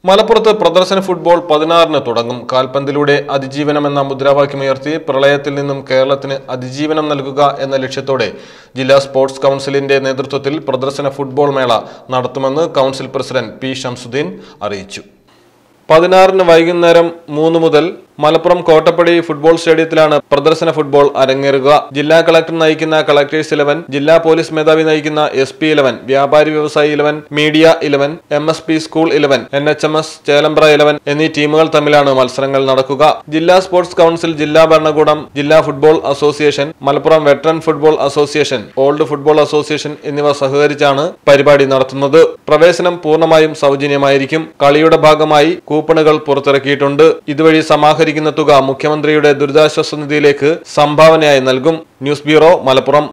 മലപ്പുറത്ത് പ്രദർശന ഫുട്ബോൾ പതിനാറിന് തുടങ്ങും കാൽപന്തിലൂടെ അതിജീവനം എന്ന മുദ്രാവാക്യമുയർത്തി പ്രളയത്തിൽ നിന്നും കേരളത്തിന് അതിജീവനം നൽകുക എന്ന ലക്ഷ്യത്തോടെ ജില്ലാ സ്പോർട്സ് കൗൺസിലിന്റെ നേതൃത്വത്തിൽ പ്രദർശന ഫുട്ബോൾ മേള നടത്തുമെന്ന് കൗൺസിൽ പ്രസിഡന്റ് പി ഷംസുദ്ദീൻ അറിയിച്ചു പതിനാറിന് വൈകുന്നേരം മൂന്ന് മുതൽ മലപ്പുറം കോട്ടപ്പടി ഫുട്ബോൾ സ്റ്റേഡിയത്തിലാണ് പ്രദർശന ഫുട്ബോൾ അരങ്ങേറുക ജില്ലാ കളക്ടർ നയിക്കുന്ന കളക്ടേഴ്സ് ഇലവൻ ജില്ലാ പോലീസ് മേധാവി നയിക്കുന്ന എസ് പി ഇലവൻ വ്യാപാരി വ്യവസായി eleven media eleven M S P school eleven N H M S Chelembra eleven എന്നീ ടീമുകൾ തമ്മിലാണ് മത്സരങ്ങൾ നടക്കുക ജില്ലാ സ്പോർട്സ് കൗൺസിൽ ജില്ലാ ഭരണകൂടം ജില്ലാ football association Malappuram veteran football association old football association എന്നിവ സഹകരിച്ചാണ് പരിപാടി നടത്തുന്നത് പ്രവേശനം പൂർണ്ണമായും സൗജന്യമായിരിക്കും കളിയുടെ ഭാഗമായി കൂപ്പണുകൾ പുറത്തിറക്കിയിട്ടുണ്ട് ഇതുവഴി സമാഹരിക്കുന്ന തുക മുഖ്യമന്ത്രിയുടെ ദുരിതാശ്വാസ നിധിയിലേക്ക് സംഭാവനയായി നൽകും ന്യൂസ് ബ്യൂറോ മലപ്പുറം